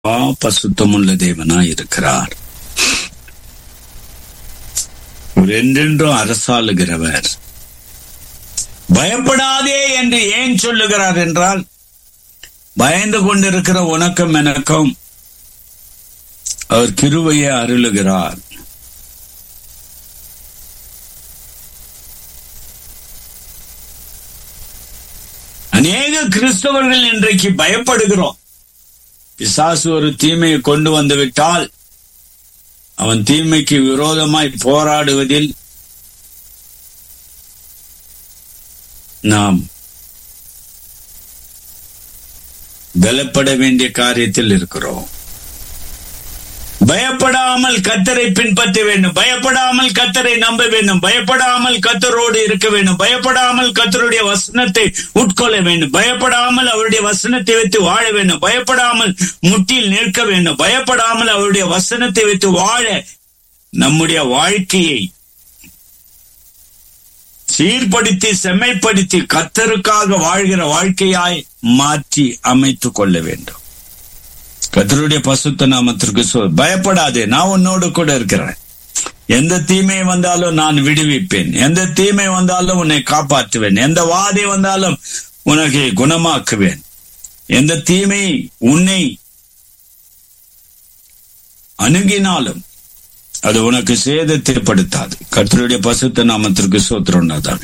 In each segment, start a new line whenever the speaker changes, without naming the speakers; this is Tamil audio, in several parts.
பசுத்தமுள்ள தேவனாய் இருக்கிறார் அவர் என்றென்றும் அரசாளுகிறவர் பயப்படாதே என்று ஏன் சொல்லுகிறார் என்றால் பயந்து கொண்டிருக்கிற உனக்கும் எனக்கும் அவர் கிருவையை அருளுகிறார் அநேக கிறிஸ்தவர்கள் இன்றைக்கு பயப்படுகிறோம் பிசாசு ஒரு தீமையை கொண்டு வந்து விட்டால் அவன் தீமைக்கு விரோதமாய் போராடுவதில் நாம் பலப்பட வேண்டிய காரியத்தில் இருக்கிறோம் பயப்படாமல் கத்தரை பின்பற்ற வேண்டும் பயப்படாமல் கத்தரை நம்ப வேண்டும் பயப்படாமல் கத்தரோடு இருக்க வேண்டும் பயப்படாமல் கத்தருடைய வசனத்தை உட்கொள்ள வேண்டும் பயப்படாமல் அவருடைய வசனத்தை வைத்து வாழ வேண்டும் பயப்படாமல் முட்டியில் நிற்க வேண்டும் பயப்படாமல் அவருடைய வசனத்தை வைத்து வாழ நம்முடைய வாழ்க்கையை சீர்படுத்தி செம்மைப்படுத்தி கத்தருக்காக வாழ்கிற வாழ்க்கையாய் மாற்றி அமைத்துக் கொள்ள வேண்டும் கத்தருடைய பசுத்த நாமத்திற்கு சொல் பயப்படாதே நான் உன்னோடு கூட இருக்கிறேன் எந்த தீமை வந்தாலும் நான் விடுவிப்பேன் எந்த தீமை வந்தாலும் உன்னை காப்பாற்றுவேன் எந்த வாதை வந்தாலும் உனக்கு குணமாக்குவேன் எந்த தீமை உன்னை அணுகினாலும் அது உனக்கு சேதத்தை ஏற்படுத்தாது கத்தருடைய பசுத்த நாமத்திற்கு சோத்திரம் தாங்க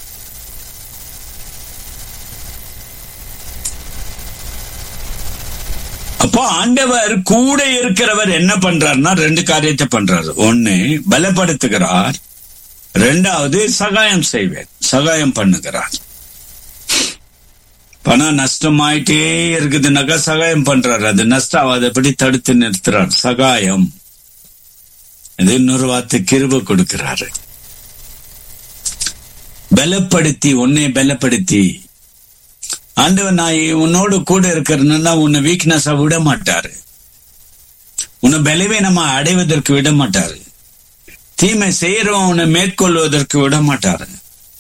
அப்போ ஆண்டவர் கூட இருக்கிறவர் என்ன பண்றாருன்னா ரெண்டு காரியத்தை பண்றாரு ஒண்ணு பலப்படுத்துகிறார் ரெண்டாவது சகாயம் செய்வேன் சகாயம் பண்ணுகிறார் பணம் நஷ்டமாயிட்டே இருக்குதுனாக்கா சகாயம் பண்றாரு அது நஷ்டம் ஆகாதபடி தடுத்து நிறுத்துறார் சகாயம் இது இன்னொரு வார்த்தை கிருப கொடுக்கிறாரு பலப்படுத்தி உன்னை பலப்படுத்தி ஆண்டவன் நான் உன்னோடு கூட இருக்கிறேன்னா உன்னை வீக்னஸா விட மாட்டாரு உன்னை பலவீனமா அடைவதற்கு விட மாட்டாரு தீமை செய்யறவன் உன்னை மேற்கொள்வதற்கு விட மாட்டாரு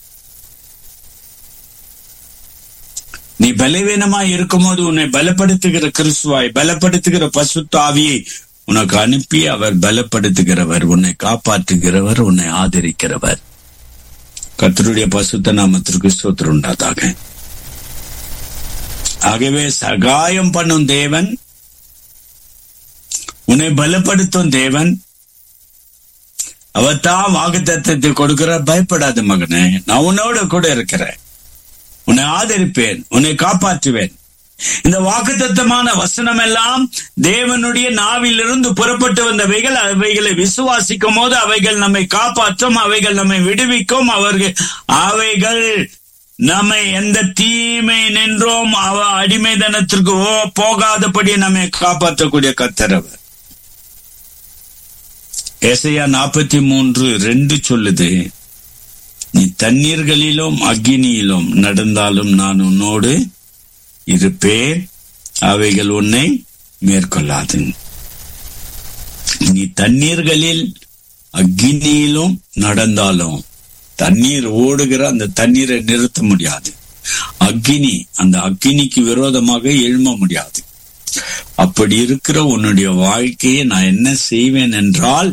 நீ பலவீனமா இருக்கும்போது உன்னை பலப்படுத்துகிற கிறிஸ்துவாய் பலப்படுத்துகிற பசுத்தாவியை உனக்கு அனுப்பி அவர் பலப்படுத்துகிறவர் உன்னை காப்பாற்றுகிறவர் உன்னை ஆதரிக்கிறவர் கத்தருடைய பசுத்த நாமத்திற்கு சோத்திரம் உண்டாதாக ஆகவே சகாயம் பண்ணும் தேவன் உன்னை பலப்படுத்தும் தேவன் அவத்தான் வாக்கு தத்துவத்தை கொடுக்கிறார் பயப்படாத மகனே நான் உன்னோட கூட இருக்கிறேன் உன்னை ஆதரிப்பேன் உன்னை காப்பாற்றுவேன் இந்த வாக்குத்தத்தமான வசனம் எல்லாம் தேவனுடைய நாவிலிருந்து புறப்பட்டு வந்தவைகள் அவைகளை விசுவாசிக்கும் போது அவைகள் நம்மை காப்பாற்றும் அவைகள் நம்மை விடுவிக்கும் அவர்கள் அவைகள் நம்மை எந்த தீமை நின்றோம் அவ அடிமைதனத்திற்கு போகாதபடி நம்மை காப்பாற்றக்கூடிய கத்தரவர் ஏசையா நாற்பத்தி மூன்று ரெண்டு சொல்லுது நீ தண்ணீர்களிலும் அக்னியிலும் நடந்தாலும் நான் உன்னோடு இருப்பேன் அவைகள் உன்னை மேற்கொள்ளாது நீ தண்ணீர்களில் அக்னியிலும் நடந்தாலும் தண்ணீர் ஓடுகிற அந்த தண்ணீரை நிறுத்த முடியாது அக்னி அந்த அக்னிக்கு விரோதமாக எழும முடியாது அப்படி இருக்கிற உன்னுடைய வாழ்க்கையை நான் என்ன செய்வேன் என்றால்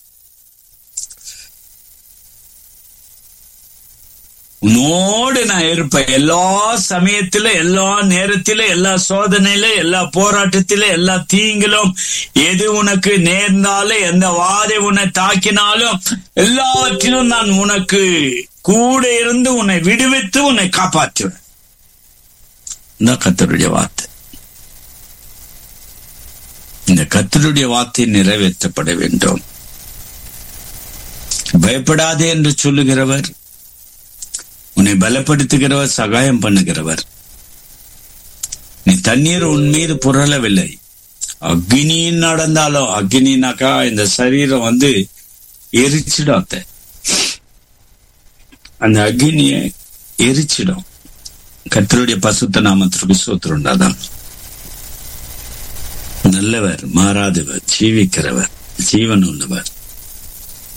உன்னோடு நான் இருப்பேன் எல்லா சமயத்தில எல்லா நேரத்தில எல்லா சோதனையில எல்லா போராட்டத்தில எல்லா தீங்கிலும் எது உனக்கு நேர்ந்தாலும் எந்த வாதை உன்னை தாக்கினாலும் எல்லாவற்றிலும் நான் உனக்கு கூட இருந்து உன்னை விடுவித்து உன்னை காப்பாற்றுவேன் இந்த கத்தருடைய வார்த்தை இந்த கத்தருடைய வார்த்தை நிறைவேற்றப்பட வேண்டும் பயப்படாதே என்று சொல்லுகிறவர் உன்னை பலப்படுத்துகிறவர் சகாயம் பண்ணுகிறவர் நீ தண்ணீர் உன் மீது புரளவில்லை அக்னின்னு நடந்தாலும் அக்னினாக்கா இந்த சரீரம் வந்து எரிச்சிடும் அந்த அக்னியை எரிச்சிடும் கத்தருடைய பசுத்த நாமத்திற்கு சோத்திரம் உண்டாதான் நல்லவர் மாறாதவர் ஜீவிக்கிறவர் ஜீவன் உள்ளவர்